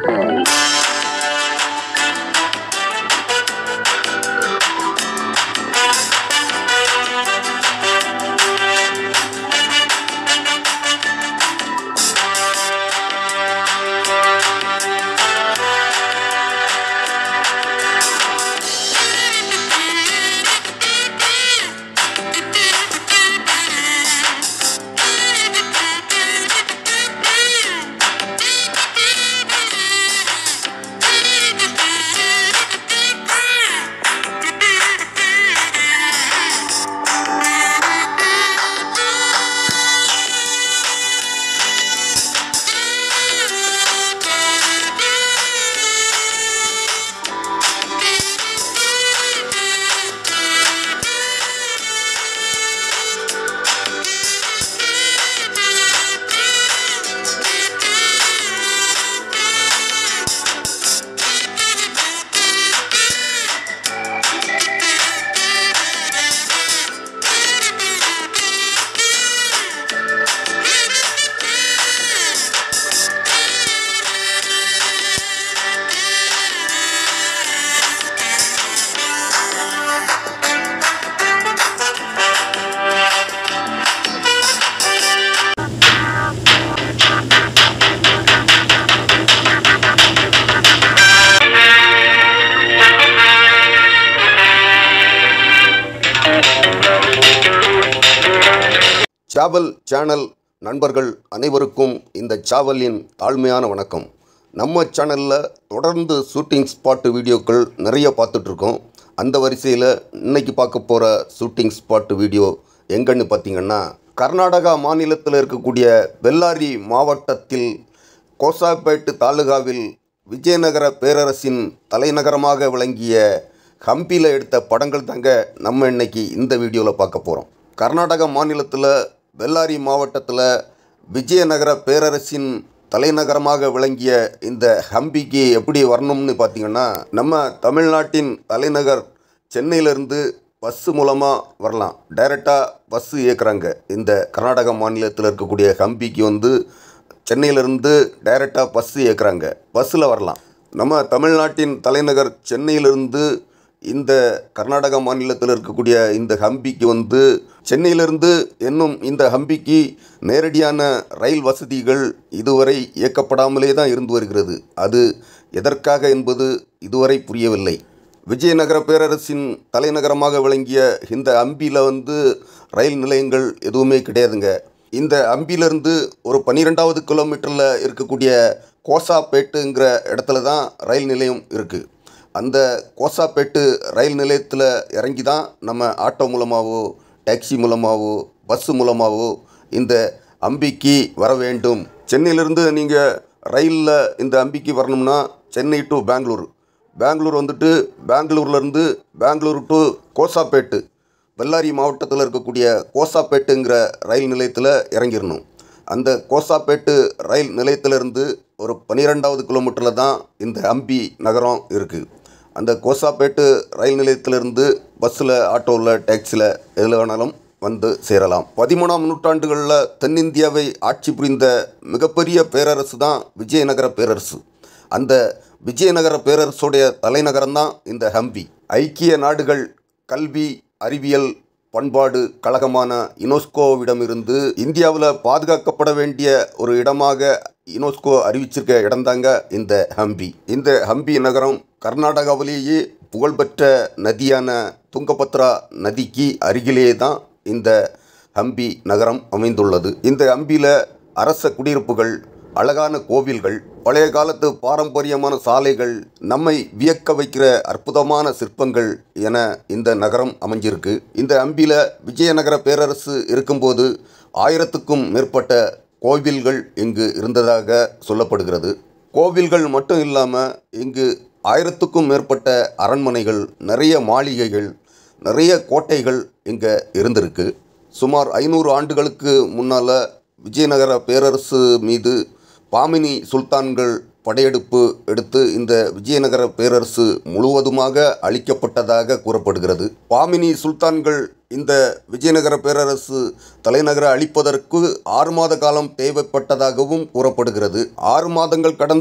சாவல் channel நண்பர்கள் அனைவருக்கும் இந்த சாவலின் தாழ்மையான வணக்கம் நம்ம சேனலில் தொடர்ந்து ஷூட்டிங் ஸ்பாட்டு வீடியோக்கள் நிறைய பார்த்துட்ருக்கோம் அந்த வரிசையில் இன்னைக்கு பார்க்க போகிற ஷூட்டிங் ஸ்பாட்டு வீடியோ எங்கன்னு பார்த்தீங்கன்னா கர்நாடகா மாநிலத்தில் இருக்கக்கூடிய பெல்லாரி மாவட்டத்தில் கோசாப்பேட்டு தாலுகாவில் விஜயநகர பேரரசின் தலைநகரமாக விளங்கிய ஹம்பியில் எடுத்த படங்கள் தாங்க நம்ம இன்னைக்கு இந்த வீடியோவில் பார்க்க போகிறோம் கர்நாடக மாநிலத்தில் பெல்லாரி மாவட்டத்தில் விஜயநகர பேரரசின் தலைநகரமாக விளங்கிய இந்த ஹம்பிக்கு எப்படி வரணும்னு பார்த்தீங்கன்னா நம்ம தமிழ்நாட்டின் தலைநகர் சென்னையிலேருந்து பஸ்ஸு மூலமாக வரலாம் டைரெக்டாக பஸ்ஸு இயக்குறாங்க இந்த கர்நாடக மாநிலத்தில் இருக்கக்கூடிய ஹம்பிக்கு வந்து சென்னையிலேருந்து டைரெக்டாக பஸ்ஸு இயக்குறாங்க பஸ்ஸில் வரலாம் நம்ம தமிழ்நாட்டின் தலைநகர் சென்னையிலிருந்து இந்த கர்நாடக மாநிலத்தில் இருக்கக்கூடிய இந்த ஹம்பிக்கு வந்து சென்னையிலிருந்து என்னும் இந்த ஹம்பிக்கு நேரடியான ரயில் வசதிகள் இதுவரை இயக்கப்படாமலே தான் இருந்து வருகிறது அது எதற்காக என்பது இதுவரை புரியவில்லை விஜயநகர பேரரசின் தலைநகரமாக விளங்கிய இந்த அம்பியில் வந்து ரயில் நிலையங்கள் எதுவுமே கிடையாதுங்க இந்த அம்பியிலிருந்து ஒரு பன்னிரெண்டாவது கிலோமீட்டரில் இருக்கக்கூடிய கோசாப்பேட்டுங்கிற இடத்துல தான் ரயில் நிலையம் இருக்குது அந்த கோசாப்பேட்டு ரயில் நிலையத்தில் இறங்கி தான் நம்ம ஆட்டோ மூலமாகவோ டாக்ஸி மூலமாகவோ பஸ்ஸு மூலமாகவோ இந்த அம்பிக்கு வர வேண்டும் சென்னையிலேருந்து நீங்கள் ரயிலில் இந்த அம்பிக்கு வரணும்னா சென்னை டு பெங்களூர் பெங்களூர் வந்துட்டு பெங்களூர்லேருந்து பெங்களூர் டு கோசாப்பேட்டு பெல்லாரி மாவட்டத்தில் இருக்கக்கூடிய கோசாப்பேட்டுங்கிற ரயில் நிலையத்தில் இறங்கிடணும் அந்த கோசாப்பேட்டு ரயில் நிலையத்திலிருந்து ஒரு பன்னிரெண்டாவது கிலோமீட்டரில் தான் இந்த ஹம்பி நகரம் இருக்குது அந்த கோசாப்பேட்டு ரயில் நிலையத்திலிருந்து பஸ்ஸில் ஆட்டோவில் டேக்ஸியில் எதில் வேணாலும் வந்து சேரலாம் பதிமூணாம் நூற்றாண்டுகளில் தென்னிந்தியாவை ஆட்சி புரிந்த மிகப்பெரிய பேரரசு தான் விஜயநகர பேரரசு அந்த விஜயநகர பேரரசுடைய தலைநகரம் தான் இந்த ஹம்பி ஐக்கிய நாடுகள் கல்வி அறிவியல் பண்பாடு கழகமான யுனெஸ்கோவிடமிருந்து இந்தியாவில் பாதுகாக்கப்பட வேண்டிய ஒரு இடமாக யுனெஸ்கோ அறிவிச்சிருக்க இடம்தாங்க இந்த ஹம்பி இந்த ஹம்பி நகரம் கர்நாடகாவிலேயே புகழ்பெற்ற நதியான துங்கபத்ரா நதிக்கு அருகிலே தான் இந்த ஹம்பி நகரம் அமைந்துள்ளது இந்த ஹம்பியில் அரச குடியிருப்புகள் அழகான கோவில்கள் பழைய காலத்து பாரம்பரியமான சாலைகள் நம்மை வியக்க வைக்கிற அற்புதமான சிற்பங்கள் என இந்த நகரம் அமைஞ்சிருக்கு இந்த அம்பியில் விஜயநகர பேரரசு இருக்கும்போது ஆயிரத்துக்கும் மேற்பட்ட கோவில்கள் இங்கு இருந்ததாக சொல்லப்படுகிறது கோவில்கள் மட்டும் இல்லாமல் இங்கு ஆயிரத்துக்கும் மேற்பட்ட அரண்மனைகள் நிறைய மாளிகைகள் நிறைய கோட்டைகள் இங்கே இருந்திருக்கு சுமார் ஐநூறு ஆண்டுகளுக்கு முன்னால் விஜயநகர பேரரசு மீது பாமினி சுல்தான்கள் படையெடுப்பு எடுத்து இந்த விஜயநகர பேரரசு முழுவதுமாக அழிக்கப்பட்டதாக கூறப்படுகிறது பாமினி சுல்தான்கள் இந்த விஜயநகர பேரரசு தலைநகரை அழிப்பதற்கு ஆறு மாத காலம் தேவைப்பட்டதாகவும் கூறப்படுகிறது ஆறு மாதங்கள் கடந்தும்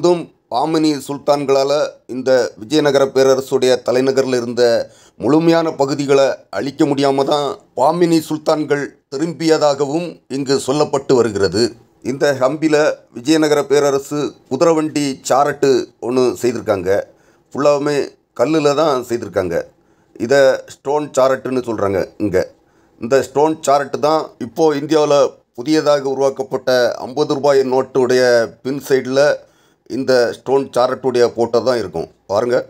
பாமினி சுல்தான்களால் இந்த விஜயநகர பேரரசுடைய தலைநகரில் இருந்த முழுமையான பகுதிகளை அழிக்க முடியாமல் தான் பாமினி சுல்தான்கள் திரும்பியதாகவும் இங்கு சொல்லப்பட்டு வருகிறது இந்த ஹம்பியில் விஜயநகர பேரரசு குதிரவண்டி சாரட்டு ஒன்று செய்திருக்காங்க ஃபுல்லாகவுமே கல்லில் தான் செய்திருக்காங்க இதை ஸ்டோன் சாரட்டுன்னு சொல்கிறாங்க இங்கே இந்த ஸ்டோன் சாரட்டு தான் இப்போது இந்தியாவில் புதியதாக உருவாக்கப்பட்ட ஐம்பது ரூபாய் நோட்டுடைய பின் சைடில் இந்த ஸ்டோன் சாரட்டுடைய ஃபோட்டோ தான் இருக்கும் பாருங்கள்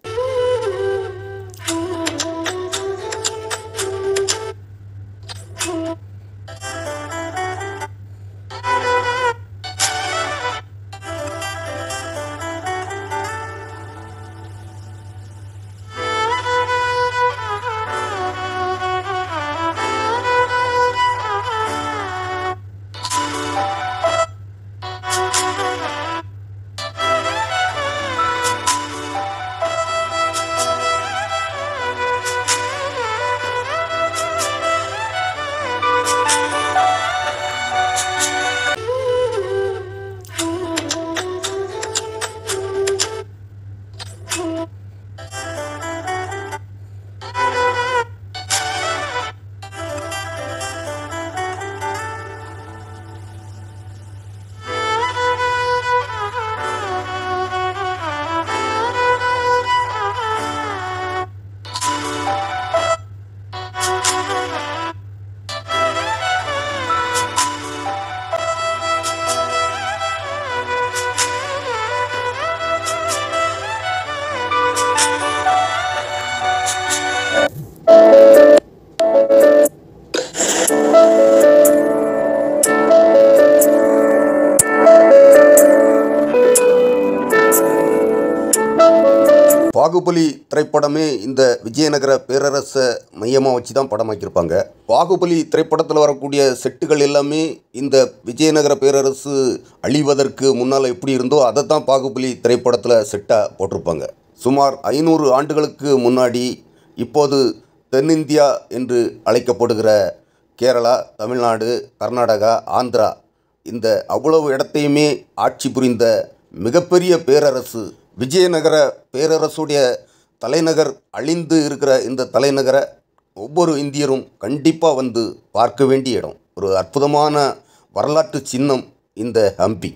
பாகுபலி திரைப்படமே இந்த விஜயநகர பேரரசை மையமாக வச்சு தான் படமாக்கியிருப்பாங்க பாகுபலி திரைப்படத்தில் வரக்கூடிய செட்டுகள் எல்லாமே இந்த விஜயநகர பேரரசு அழிவதற்கு முன்னால் எப்படி இருந்தோ அதை தான் பாகுபலி திரைப்படத்தில் செட்டாக போட்டிருப்பாங்க சுமார் ஐநூறு ஆண்டுகளுக்கு முன்னாடி இப்போது தென்னிந்தியா என்று அழைக்கப்படுகிற கேரளா தமிழ்நாடு கர்நாடகா ஆந்திரா இந்த அவ்வளவு இடத்தையுமே ஆட்சி புரிந்த மிகப்பெரிய பேரரசு விஜயநகர பேரரசுடைய தலைநகர் அழிந்து இருக்கிற இந்த தலைநகரை ஒவ்வொரு இந்தியரும் கண்டிப்பாக வந்து பார்க்க வேண்டிய இடம் ஒரு அற்புதமான வரலாற்று சின்னம் இந்த ஹம்பி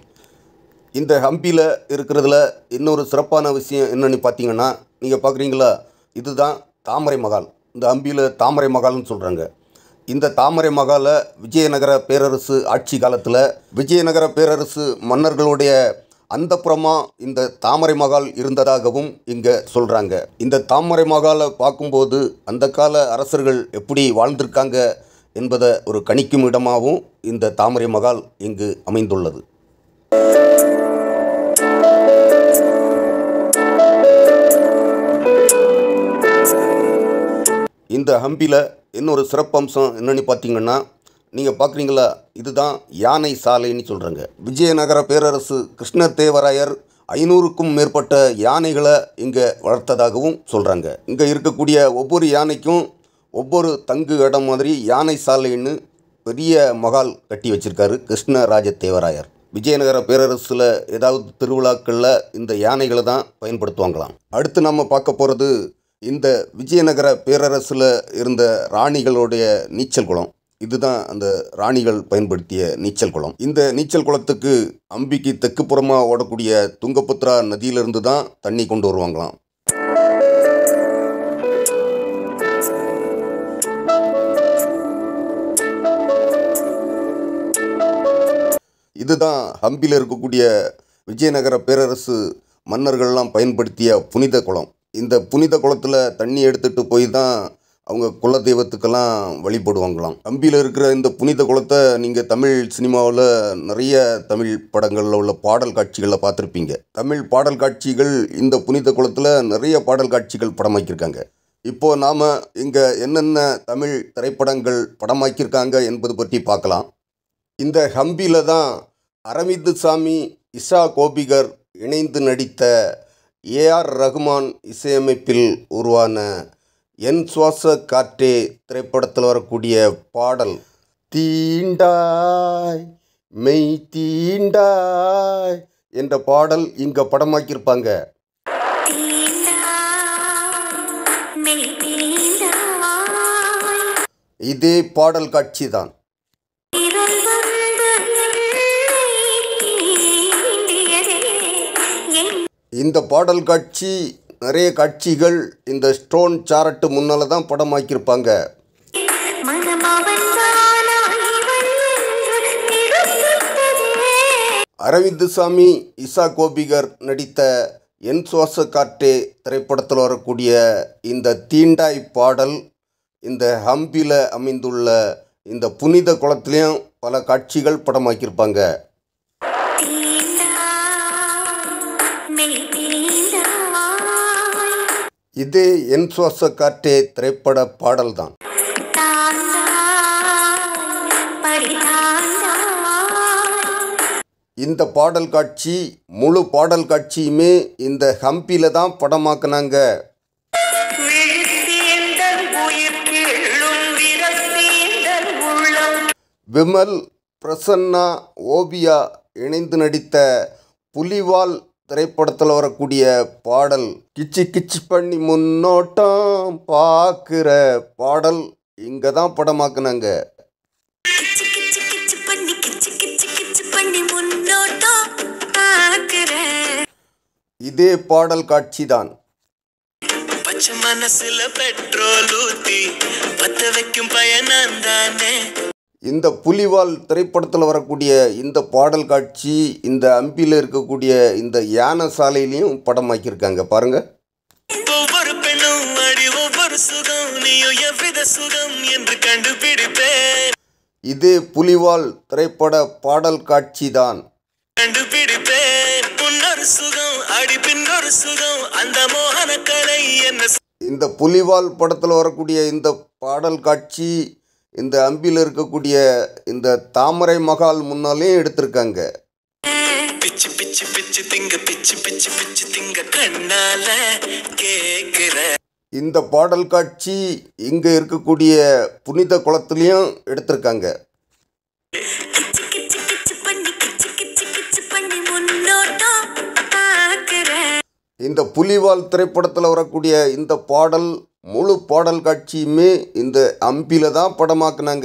இந்த ஹம்பியில் இருக்கிறதுல இன்னொரு சிறப்பான விஷயம் என்னன்னு பார்த்தீங்கன்னா நீங்கள் பார்க்குறீங்களா இதுதான் தாமரை மகால் இந்த ஹம்பியில் தாமரை மகால்னு சொல்கிறாங்க இந்த தாமரை மகாலை விஜயநகர பேரரசு ஆட்சி காலத்தில் விஜயநகர பேரரசு மன்னர்களுடைய அந்தப்புறமாக இந்த தாமரை மகால் இருந்ததாகவும் இங்கே சொல்கிறாங்க இந்த தாமரை மகாலை பார்க்கும்போது அந்த கால அரசர்கள் எப்படி வாழ்ந்திருக்காங்க என்பதை ஒரு கணிக்கும் இடமாகவும் இந்த தாமரை மகால் இங்கு அமைந்துள்ளது இந்த ஹம்பியில் இன்னொரு சிறப்பம்சம் என்னன்னு பார்த்தீங்கன்னா நீங்கள் பார்க்குறீங்களா இதுதான் யானை சாலைன்னு சொல்கிறாங்க விஜயநகர பேரரசு கிருஷ்ணதேவராயர் ஐநூறுக்கும் மேற்பட்ட யானைகளை இங்கே வளர்த்ததாகவும் சொல்கிறாங்க இங்கே இருக்கக்கூடிய ஒவ்வொரு யானைக்கும் ஒவ்வொரு தங்கு இடம் மாதிரி யானை சாலைன்னு பெரிய மகால் கட்டி வச்சிருக்காரு கிருஷ்ணராஜ தேவராயர் விஜயநகர பேரரசில் ஏதாவது திருவிழாக்களில் இந்த யானைகளை தான் பயன்படுத்துவாங்களாம் அடுத்து நம்ம பார்க்க போகிறது இந்த விஜயநகர பேரரசில் இருந்த ராணிகளுடைய நீச்சல் குளம் இதுதான் அந்த ராணிகள் பயன்படுத்திய நீச்சல் குளம் இந்த நீச்சல் குளத்துக்கு அம்பிக்கு தெற்கு புறமாக ஓடக்கூடிய துங்கபத்ரா நதியிலிருந்து தான் தண்ணி கொண்டு வருவாங்களாம் இதுதான் ஹம்பியில் இருக்கக்கூடிய விஜயநகர பேரரசு மன்னர்கள்லாம் பயன்படுத்திய புனித குளம் இந்த புனித குளத்தில் தண்ணி எடுத்துகிட்டு போய் தான் அவங்க குலதெய்வத்துக்கெல்லாம் வழிபடுவாங்களாம் ஹம்பியில் இருக்கிற இந்த புனித குளத்தை நீங்கள் தமிழ் சினிமாவில் நிறைய தமிழ் படங்களில் உள்ள பாடல் காட்சிகளில் பார்த்துருப்பீங்க தமிழ் பாடல் காட்சிகள் இந்த புனித குளத்தில் நிறைய பாடல் காட்சிகள் படமாக்கியிருக்காங்க இப்போது நாம் இங்கே என்னென்ன தமிழ் திரைப்படங்கள் படமாக்கியிருக்காங்க என்பது பற்றி பார்க்கலாம் இந்த ஹம்பியில் தான் அரவிந்த் சாமி இஷா கோபிகர் இணைந்து நடித்த ஏஆர் ரகுமான் இசையமைப்பில் உருவான என் சுவாச காற்றே திரைப்படத்தில் வரக்கூடிய பாடல் தீண்டாய் மெய் தீண்டாய் என்ற பாடல் இங்கே படமாக்கியிருப்பாங்க இதே பாடல் காட்சி தான் இந்த பாடல் காட்சி நிறைய காட்சிகள் இந்த ஸ்டோன் சாரட்டு முன்னால் தான் படமாக்கியிருப்பாங்க அரவிந்த் சாமி இசா கோபிகர் நடித்த என் சுவாச காற்றே திரைப்படத்தில் வரக்கூடிய இந்த தீண்டாய் பாடல் இந்த ஹம்பியில் அமைந்துள்ள இந்த புனித குளத்துலேயும் பல காட்சிகள் படமாக்கியிருப்பாங்க இதே என் சுவாச காற்றே திரைப்பட பாடல் தான் இந்த பாடல் காட்சி முழு பாடல் காட்சியுமே இந்த ஹம்பியில் தான் படமாக்குனாங்க விமல் பிரசன்னா ஓவியா இணைந்து நடித்த புலிவால் திரைப்படத்தில் வரக்கூடிய பாடல் கிச்சு கிச்சு பண்ணி முன்னோட்டம் பார்க்குற பாடல் இங்கே தான் படமாக்குனாங்க இதே பாடல் காட்சி தான் பச்சை மனசுல பெட்ரோல் ஊத்தி பத்த வைக்கும் பயணம் தானே இந்த புலிவால் திரைப்படத்தில் வரக்கூடிய இந்த பாடல் காட்சி இந்த அம்பியில் இருக்கக்கூடிய இந்த யானை சாலையிலையும் படமாக்கியிருக்காங்க பாருங்க ஒவ்வொரு பெண்ணும் அடி ஒவ்வொரு சுகம் நீயும் எவ்வித சுகம் என்று கண்டுபிடிப்பேன் இதே புலிவால் திரைப்பட பாடல் காட்சி தான் கண்டுபிடிப்பேன் முன்னொரு சுகம் அடி பின்னொரு சுகம் அந்த மோகன கலை என்ன இந்த புலிவால் படத்தில் வரக்கூடிய இந்த பாடல் காட்சி இந்த அம்பியில் இருக்கக்கூடிய இந்த தாமரை மகால் முன்னாலேயும் எடுத்திருக்காங்க பிச்சு பிச்சு பிச்சு திங்க பிச்சு பிச்சு பிச்சு திங்க கண்ணால கேக்குற இந்த பாடல் காட்சி இங்கே இருக்கக்கூடிய புனித குளத்துலேயும் எடுத்திருக்காங்க இந்த புலிவால் திரைப்படத்தில் வரக்கூடிய இந்த பாடல் முழு பாடல் காட்சியுமே இந்த அம்பில தான் படமாக்குனாங்க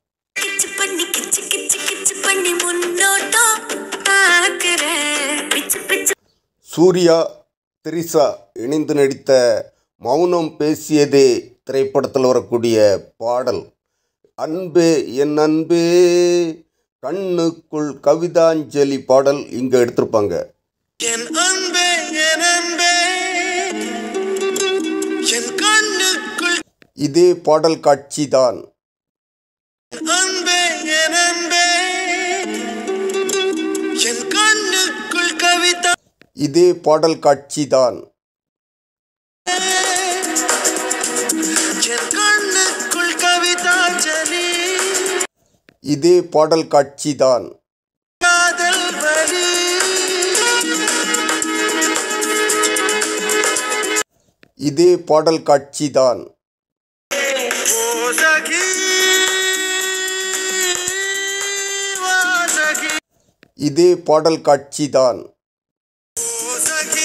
சூர்யா திரிசா இணைந்து நடித்த மௌனம் பேசியதே திரைப்படத்தில் வரக்கூடிய பாடல் அன்பே என் அன்பே கண்ணுக்குள் கவிதாஞ்சலி பாடல் இங்கே எடுத்திருப்பாங்க என் அன்பே என் அன்பே என் கண்ணுக்குள் இதே பாடல் காட்சி தான் அன்பே என் அன்பே என் கண்ணுக்குள் கவிதா இதே பாடல் காட்சி தான் என் கண்ணுக்குள் கவிதாஞ்சலி இதே பாடல் காட்சி தான் காதல் வலி இதே பாடல் காட்சி தான் ஓ சகி வா சகி இதே பாடல் காட்சி தான் ஓ சகி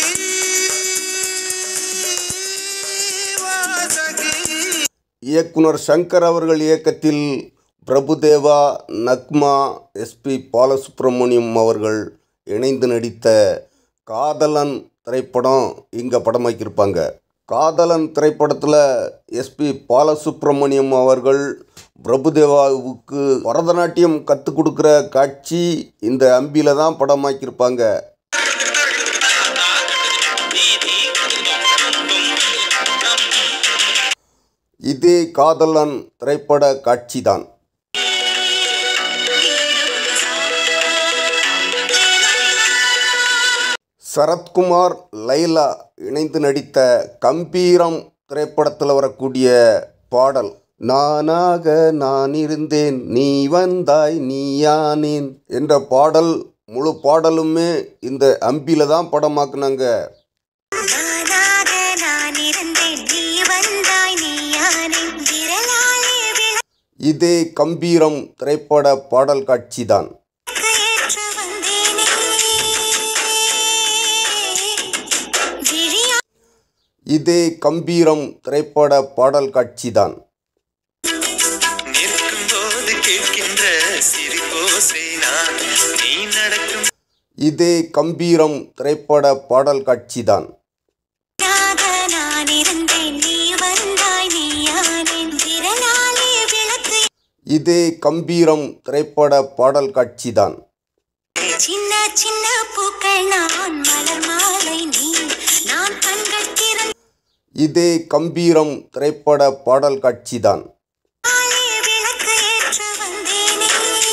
வா சகி இயக்குனர் சங்கர் அவர்கள் இயக்கத்தில் பிரபுதேவா நக்மா எஸ்பி பாலசுப்ரமணியம் அவர்கள் இணைந்து நடித்த காதலன் திரைப்படம் இங்கே படமாக்கியிருப்பாங்க காதலன் திரைப்படத்தில் எஸ்பி பாலசுப்ரமணியம் அவர்கள் பிரபுதேவாவுக்கு பரதநாட்டியம் கற்றுக் கொடுக்குற காட்சி இந்த அம்பியில் தான் படமாக்கியிருப்பாங்க இதே காதலன் திரைப்பட காட்சி தான் சரத்குமார் லைலா இணைந்து நடித்த கம்பீரம் திரைப்படத்தில் வரக்கூடிய பாடல் நானாக நான் இருந்தேன் நீ வந்தாய் நீயானேன் என்ற பாடல் முழு பாடலுமே இந்த அம்பில தான் படமாக்குனாங்க நானாக நான் இருந்தேன் நீ வந்தாய் நீயானே விரலாலே இதே கம்பீரம் திரைப்பட பாடல் காட்சி தான் விளக்கு ஏற்ற வந்தேனே இதே கம்பீரம் திரைப்பட பாடல் காட்சிதான் நிற்கும் போது கேட்கின்ற சிரிப்போசை நான் நீ நடக்கும் இதே கம்பீரம் திரைப்பட பாடல் காட்சிதான் நாக நான் இருந்தேன் நீ வந்தாய் நீயானேன் விரலாலே விளக்கு இதே கம்பீரம் திரைப்பட பாடல் காட்சிதான் சின்ன சின்ன பூக்கள் நான் மலர் மாலை நீ நான் கண்கள் திறந்தாலே இதே கம்பீரம் திரைப்பட பாடல் காட்சிதான் விளக்கு ஏற்ற வந்தேனே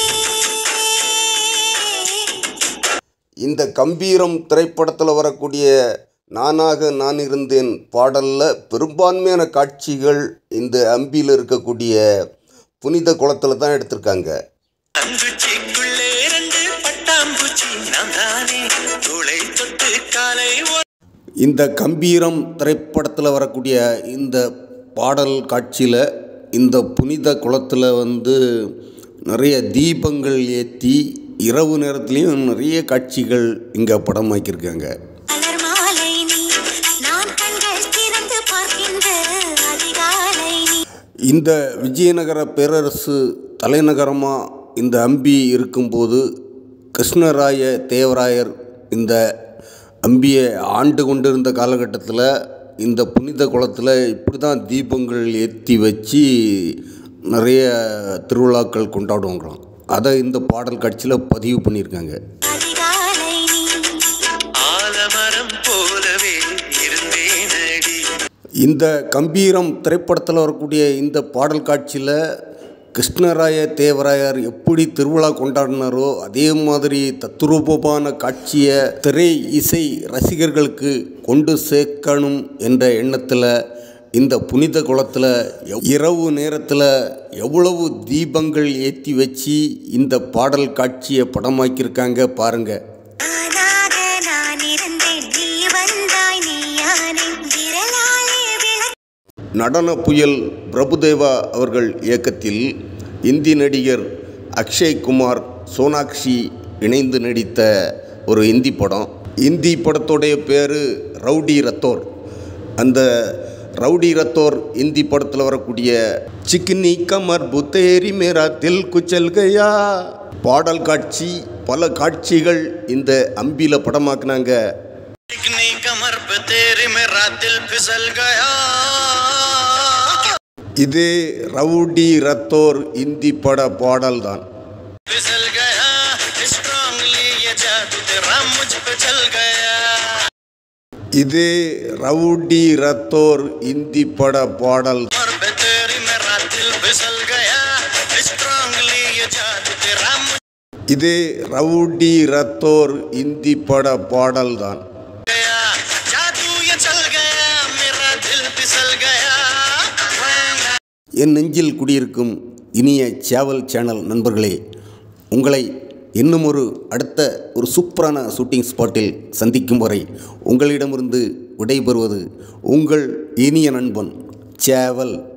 இந்த கம்பீரம் திரைப்படத்தில் வரக்கூடிய நானாக நான் இருந்தேன் பாடலில் பெரும்பான்மையான காட்சிகள் இந்த அம்பியில் இருக்கக்கூடிய புனித குளத்தில் தான் எடுத்திருக்காங்க அங்குச்சிக்குள்ளே ரெண்டு பட்டாம்பூச்சி நான் தானே துளை தொட்டு காலை ஒரு இந்த கம்பீரம் திரைப்படத்தில் வரக்கூடிய இந்த பாடல் காட்சியில் இந்த புனித குளத்தில் வந்து நிறைய தீபங்கள் ஏற்றி இரவு நேரத்துலேயும் நிறைய காட்சிகள் இங்கே படமாக்கியிருக்காங்க மலர் மாலை நீ நான் கண்கள் திறந்து பார்க்கின்ற அதிகாலை நீ இந்த விஜயநகர பேரரசு தலைநகரமாக இந்த அம்பி இருக்கும்போது கிருஷ்ணராய தேவராயர் இந்த அம்பியை ஆண்டு கொண்டிருந்த காலகட்டத்தில் இந்த புனித குளத்தில் இப்படி தான் தீபங்கள் ஏற்றி வச்சு நிறைய திருவிழாக்கள் கொண்டாடுவாங்களாம் அதை இந்த பாடல் காட்சியில் பதிவு பண்ணியிருக்காங்க அதிகாலை நீ ஆலமரம் போலவே இருந்தேனடி இந்த கம்பீரம் திரைப்படத்தில் வரக்கூடிய இந்த பாடல் காட்சியில் கிருஷ்ணராய தேவராயர் எப்படி திருவிழா கொண்டாடினாரோ அதே மாதிரி தத்துரூபமான காட்சியை திரை இசை ரசிகர்களுக்கு கொண்டு சேர்க்கணும் என்ற எண்ணத்தில் இந்த புனித குளத்தில் எவ்- இரவு நேரத்தில் எவ்வளவு தீபங்கள் ஏற்றி வச்சு இந்த பாடல் காட்சியை படமாக்கியிருக்காங்க பாருங்கள் நானாக நான் இருந்தேன் நீ வந்தாய் நீயானேன் விரலாலே விளக்கு நடன புயல் பிரபுதேவா அவர்கள் இயக்கத்தில் இந்தி நடிகர் அக்ஷய் குமார் சோனாக்ஷி இணைந்து நடித்த ஒரு இந்தி படம் இந்தி படத்துடைய பேர் ரவுடி ரத்தோர் அந்த ரவுடி ரத்தோர் இந்தி படத்தில் வரக்கூடிய சிக்கினி கமர் புத்தேரி மேரா தில் குச்சல் கயா பாடல் காட்சி பல காட்சிகள் இந்த அம்பியில் படமாக்குனாங்க इतनी कमर पे तेरी मेरा दिल फिसल गया இது ரவுடி ரத்தோர் இந்தி பட பாடல்தான் फिसल गया स्ट्रांगली ये जादू तेरा मुझ पे चल गया இது ரவுடி ரத்தோர் இந்தி பட பாடல் कमर पे तेरी मेरा दिल फिसल गया स्ट्रांगली ये जादू तेरा मुझ இது ரவுடி ரத்தோர் இந்தி பட பாடல்தான் गया जादू ये चल गया मेरा दिल फिसल गया என் நெஞ்சில் குடியிருக்கும் இனிய சேவல் சேனல் நண்பர்களே உங்களை இன்னும் ஒரு அடுத்த ஒரு சூப்பரான ஷூட்டிங் ஸ்பாட்டில் சந்திக்கும் வரை உங்களிடமிருந்து விடைபெறுவது உங்கள் இனிய நண்பன் சேவல்